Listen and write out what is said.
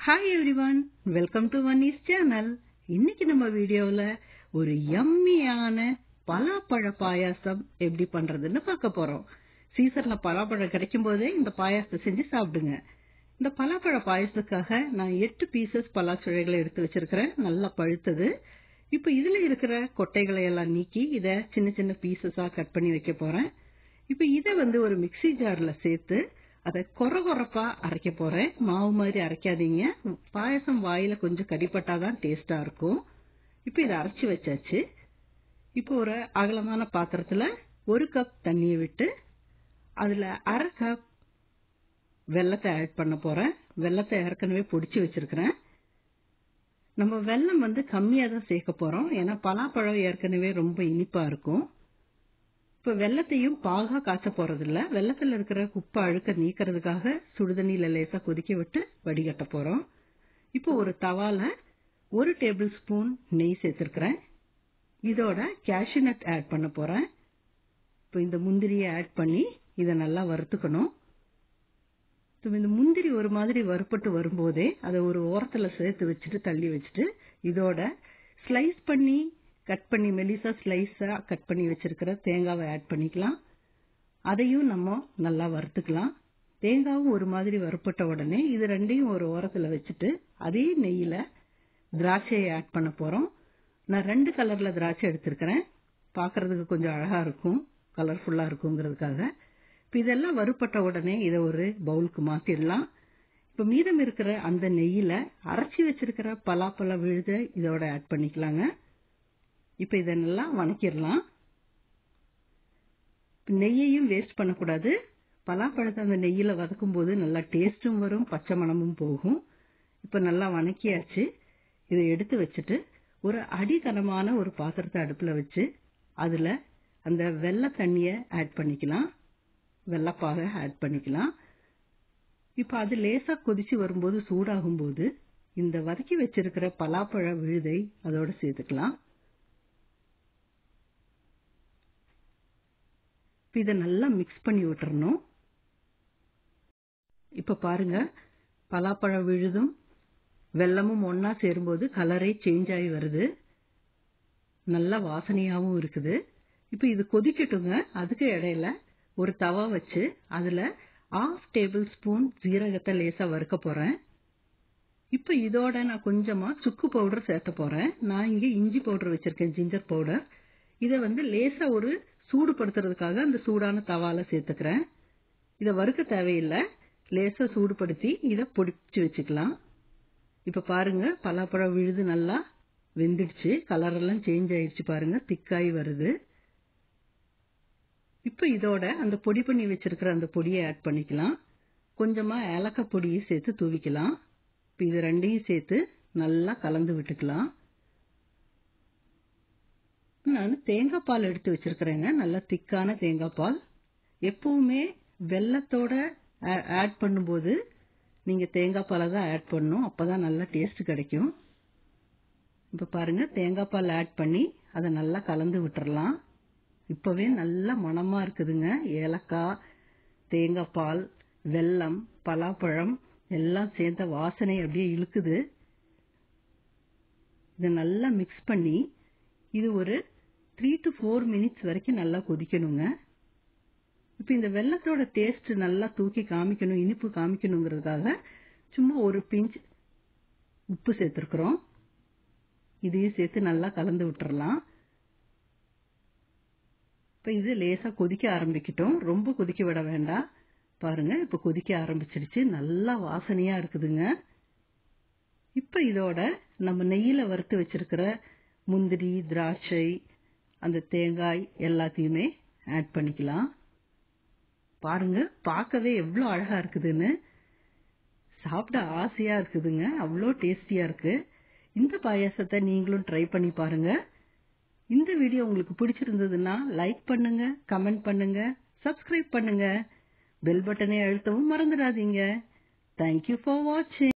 hi everyone welcome to Vanni's channel இன்னைக்கு நம்ம வீடியோவில் ஒரு யம்மியான பலாப்பழ பாயாசம் எப்படி பண்றதுன்னு பார்க்க போறோம் சீசன்ல பலாப்பழம் கிடைக்கும் போதே இந்த பாயாசத்தை செஞ்சு சாப்பிடுங்க இந்த பலாப்பழ பாயாசத்துக்காக நான் எட்டு பீசஸ் பலாச்சுழைகளை எடுத்து வச்சிருக்கிறேன் நல்லா பழுத்தது இப்போ இதுல இருக்கிற கொட்டைகளை எல்லாம் நீக்கி இதை சின்ன சின்ன பீசஸா கட் பண்ணி வைக்க போறேன் இப்போ இதை வந்து ஒரு மிக்ஸி ஜார்ல சேர்த்து அதை கொர கொரப்பா அரைக்க போறேன் மாவு மாதிரி அரைக்காதீங்க பாயசம் வாயில கொஞ்சம் கடிப்பட்டாதான் டேஸ்டா இருக்கும் இப்போ இதை அரைச்சு வச்சாச்சு இப்போ ஒரு அகலமான பாத்திரத்துல ஒரு கப் தண்ணியை விட்டு அதுல அரை கப் வெள்ளத்தை ஆட் பண்ண போறேன் வெள்ளத்தை ஏற்கனவே பொடிச்சு வச்சிருக்கிறேன் நம்ம வெல்லம் வந்து கம்மியா தான் சேர்க்க போறோம் ஏன்னா பலாப்பழம் ஏற்கனவே ரொம்ப இனிப்பா இருக்கும் இப்ப வெள்ளத்தையும் பாகா காய்ச்ச போறது இல்ல வெள்ளத்துல இருக்கிற குப்பை அழுக்க நீக்கிறதுக்காக சுடுதண்ணியில லேசா கொதிக்க விட்டு வடிகட்ட போறோம் இப்போ ஒரு தவால ஒரு டேபிள் ஸ்பூன் நெய் சேர்த்திருக்கிறேன் இதோட கேஷ்யூ நட் ஆட் பண்ண போறேன் இப்போ இந்த முந்திரியை ஆட் பண்ணி இதை நல்லா வறுத்துக்கணும் இந்த முந்திரி ஒரு மாதிரி வறுப்பட்டு வரும்போதே அதை ஒரு ஓரத்துல சேர்த்து வச்சுட்டு தள்ளி வச்சுட்டு இதோட ஸ்லைஸ் பண்ணி கட் பண்ணி மெலிசா ஸ்லைஸா கட் பண்ணி வச்சிருக்கிற தேங்காவை ஆட் பண்ணிக்கலாம் அதையும் நம்ம நல்லா வறுத்துக்கலாம் தேங்காவும் ஒரு மாதிரி வறுப்பட்ட உடனே இது ரெண்டையும் ஒரு ஓரத்துல வச்சுட்டு அதே நெய்யில திராட்சையை ஆட் பண்ண போறோம் நான் ரெண்டு கலர்ல திராட்சை எடுத்திருக்கிறேன் பாக்குறதுக்கு கொஞ்சம் அழகா இருக்கும் கலர்ஃபுல்லா இருக்குங்கிறதுக்காக இப்ப இதெல்லாம் வறுப்பட்ட உடனே இதை ஒரு பவுலுக்கு மாத்திடலாம் இப்ப மீதம் இருக்கிற அந்த நெய்யில அரைச்சி வச்சிருக்கிற பலாப்பழ விழுத இதோட ஆட் பண்ணிக்கலாங்க இப்ப இதை நல்லா வணக்கிடலாம் நெய்யையும் வேஸ்ட் பண்ணக்கூடாது பலாப்பழத்தை அந்த நெய்யில வதக்கும் போது நல்லா டேஸ்டும் வரும் பச்சை மணமும் போகும் இப்ப நல்லா வணக்கியாச்சு இதை எடுத்து வச்சுட்டு ஒரு அடித்தனமான ஒரு பாத்திரத்தை அடுப்புல வச்சு அதுல அந்த வெள்ளை தண்ணிய ஆட் பண்ணிக்கலாம் வெள்ளப்பாக ஆட் பண்ணிக்கலாம் இப்ப அது லேசா கொதிச்சு வரும்போது சூடாகும் போது இந்த வதக்கி வச்சிருக்கிற பலாப்பழ விழுதை அதோட சேர்த்துக்கலாம் இதை நல்லா மிக்ஸ் பண்ணி விட்டுறணும் இப்ப பாருங்க பலாப்பழ விழுதும் வெள்ளமும் ஒன்னா சேரும்போது கலரே சேஞ்ச் ஆகி வருது நல்ல வாசனையாவும் இருக்குது இப்ப இது கொதிக்கட்டுங்க அதுக்கு இடையில ஒரு தவா வச்சு அதுல ஆஃப் டேபிள் ஸ்பூன் ஜீரகத்தை லேசா வறுக்க போறேன் இப்ப இதோட நான் கொஞ்சமா சுக்கு பவுடர் சேர்த்த போறேன் நான் இங்க இஞ்சி பவுடர் வச்சிருக்கேன் ஜிஞ்சர் பவுடர் இதை வந்து லேசா ஒரு சூடுபடுத்துறதுக்காக அந்த சூடான தவால சேர்த்துக்கிறேன் இதை வறுக்க தேவையில்லை லேசா சூடுபடுத்தி இதை பொடிச்சு வச்சுக்கலாம் இப்ப பாருங்க பலாப்பழம் விழுது நல்லா வெந்துடுச்சு கலர் எல்லாம் சேஞ்ச் ஆயிடுச்சு பாருங்க திக்காய் வருது இப்ப இதோட அந்த பொடி பண்ணி வச்சிருக்கிற அந்த பொடியை ஆட் பண்ணிக்கலாம் கொஞ்சமா ஏலக்காய் பொடியை சேர்த்து தூவிக்கலாம் இப்ப இது ரெண்டையும் சேர்த்து நல்லா கலந்து விட்டுக்கலாம் நான் தேங்காய் பால் எடுத்து வச்சிருக்கிறேங்க நல்லா திக்கான தேங்காய் பால் எப்பவுமே வெள்ளத்தோட ஆட் பண்ணும்போது நீங்க தேங்காய் பாலை தான் ஆட் பண்ணணும் அப்பதான் நல்லா டேஸ்ட் கிடைக்கும் இப்ப பாருங்க தேங்காய் பால் ஆட் பண்ணி அதை நல்லா கலந்து விட்டுறலாம் இப்பவே நல்ல மணமா இருக்குதுங்க ஏலக்காய் தேங்காய் பால் வெல்லம் பலாப்பழம் எல்லாம் சேர்ந்த வாசனை அப்படியே இழுக்குது இதை நல்லா மிக்ஸ் பண்ணி இது ஒரு த்ரீ டு ஃபோர் மினிட்ஸ் வரைக்கும் நல்லா கொதிக்கணுங்க இப்ப இந்த வெள்ளத்தோட டேஸ்ட் நல்லா தூக்கி காமிக்கணும் இனிப்பு காமிக்கணுங்கிறதுக்காக சும்மா ஒரு பிஞ்ச் உப்பு சேர்த்திருக்கிறோம் இதையும் சேர்த்து நல்லா கலந்து விட்டுறலாம் இப்ப இது லேசா கொதிக்க ஆரம்பிக்கட்டும் ரொம்ப கொதிக்க விட வேண்டாம் பாருங்க இப்ப கொதிக்க ஆரம்பிச்சிருச்சு நல்லா வாசனையா இருக்குதுங்க இப்ப இதோட நம்ம நெய்யில வறுத்து வச்சிருக்கிற முந்திரி திராட்சை அந்த தேங்காய் எல்லாத்தையுமே ஆட் பண்ணிக்கலாம் பாருங்க பார்க்கவே எவ்வளவு அழகா இருக்குதுன்னு சாப்பிட ஆசையா இருக்குதுங்க அவ்வளோ டேஸ்டியா இருக்கு இந்த பாயாசத்தை நீங்களும் ட்ரை பண்ணி பாருங்க இந்த வீடியோ உங்களுக்கு பிடிச்சிருந்ததுன்னா லைக் பண்ணுங்க கமெண்ட் பண்ணுங்க சப்ஸ்கிரைப் பண்ணுங்க பெல் பட்டனை அழுத்தவும் மறந்துடாதீங்க தேங்க்யூ ஃபார் வாட்சிங்